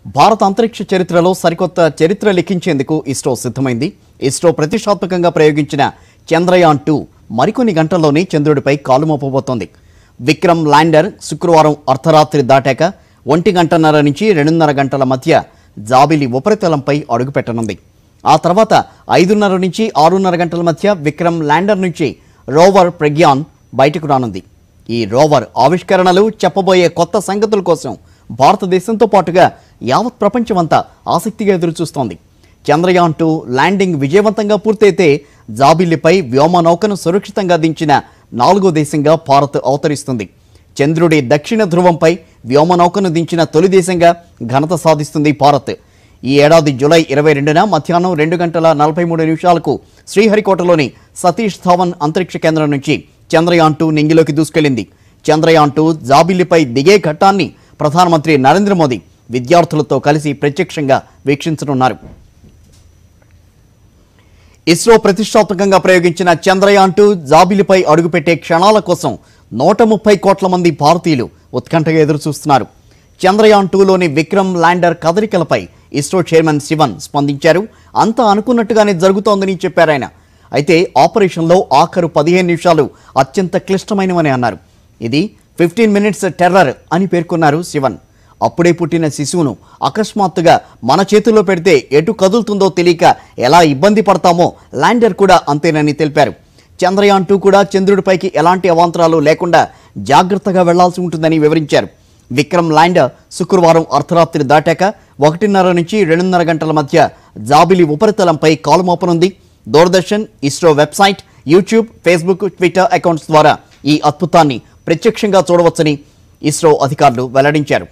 భారత అంతరిక్ష చరిత్రలో సరికొత్త చరిత్ర లిఖించేందుకు ఇస్రో సిద్ధమైంది ఇస్రో ప్రతిష్టాత్మకంగా ప్రయోగించిన చంద్రయాన్ టూ మరికొన్ని గంటల్లోనే చంద్రుడిపై కాలు మోపబోతోంది విక్రమ్ ల్యాండర్ శుక్రవారం అర్ధరాత్రి దాటాక ఒంటి గంటన్నర నుంచి రెండున్నర గంటల మధ్య జాబిలి ఉపరితలంపై అడుగుపెట్టనుంది ఆ తర్వాత ఐదున్నర నుంచి ఆరున్నర గంటల మధ్య విక్రమ్ ల్యాండర్ నుంచి రోవర్ ప్రగ్యాన్ బయటకు రానుంది ఈ రోవర్ ఆవిష్కరణలు చెప్పబోయే కొత్త సంగతుల కోసం భారతదేశంతో పాటుగా యావత్ ప్రపంచమంతా ఆసక్తిగా ఎదురుచూస్తోంది చంద్రయాన్ టూ ల్యాండింగ్ విజయవంతంగా పూర్తయితే జాబిల్లిపై వ్యోమనౌకను సురక్షితంగా దించిన నాలుగో దేశంగా భారత్ అవతరిస్తుంది చంద్రుడి దక్షిణ ధ్రువంపై వ్యోమనౌకను దించిన తొలి దేశంగా ఘనత సాధిస్తుంది భారత్ ఈ ఏడాది జూలై ఇరవై రెండున మధ్యాహ్నం రెండు గంటల నలభై మూడు నిమిషాలకు శ్రీహరికోటలోని సతీష్ ధావన్ అంతరిక్ష కేంద్రం నుంచి చంద్రయాన్ టూ నింగిలోకి దూసుకెళ్లింది చంద్రయాన్ టూ జాబిల్లిపై దిగే ఘట్టాన్ని ప్రధానమంత్రి నరేంద్ర మోదీ విద్యార్థులతో కలిసి ప్రత్యక్షంగా వీక్షించనున్నారు ఇస్రో ప్రతిష్టాత్మకంగా ప్రయోగించిన చంద్రయాన్ టూ జాబిలిపై అడుగుపెట్టే క్షణాల కోసం నూట ముప్పై కోట్ల మంది భారతీయులు ఉత్కంఠగా ఎదురుచూస్తున్నారు చంద్రయాన్ టూలోని విక్రమ్ ల్యాండర్ కదలికలపై ఇస్రో చైర్మన్ శివన్ స్పందించారు అంతా అనుకున్నట్టుగానే జరుగుతోందని చెప్పారు ఆయన అయితే ఆపరేషన్లో ఆఖరు పదిహేను నిమిషాలు అత్యంత క్లిష్టమైనవని అన్నారు ఇది ఫిఫ్టీన్ మినిట్స్ టెర్రర్ అని పేర్కొన్నారు శివన్ అప్పుడే పుట్టిన శిశువును అకస్మాత్తుగా మన చేతుల్లో పెడితే ఎటు కదులుతుందో తెలియక ఎలా ఇబ్బంది పడతామో ల్యాండర్ కూడా అంతేనని తెలిపారు చంద్రయాన్ టూ కూడా చంద్రుడిపైకి ఎలాంటి అవాంతరాలు లేకుండా జాగ్రత్తగా వెళ్లాల్సి ఉంటుందని వివరించారు విక్రమ్ ల్యాండర్ శుక్రవారం అర్ధరాత్రి దాటాక ఒకటిన్నర నుంచి రెండున్నర గంటల మధ్య జాబిలి ఉపరితలంపై కాలు మోపనుంది Doordarshan ISRO website YouTube Facebook Twitter accounts ద్వారా ఈ అద్భుతాన్ని ప్రత్యక్షంగా చూడవచ్చని ఇస్రో అధికారులు వెల్లడించారు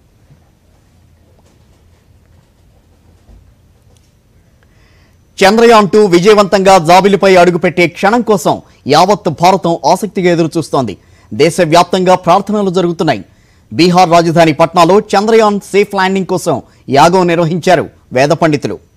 చంద్రయాన్ టూ విజయవంతంగా జాబిలిపై అడుగుపెట్టే క్షణం కోసం యావత్ భారతం ఆసక్తిగా ఎదురుచూస్తోంది దేశవ్యాప్తంగా ప్రార్థనలు జరుగుతున్నాయి బీహార్ రాజధాని పట్నాలో చంద్రయాన్ సేఫ్ ల్యాండింగ్ కోసం యాగం నిర్వహించారు వేద పండితులు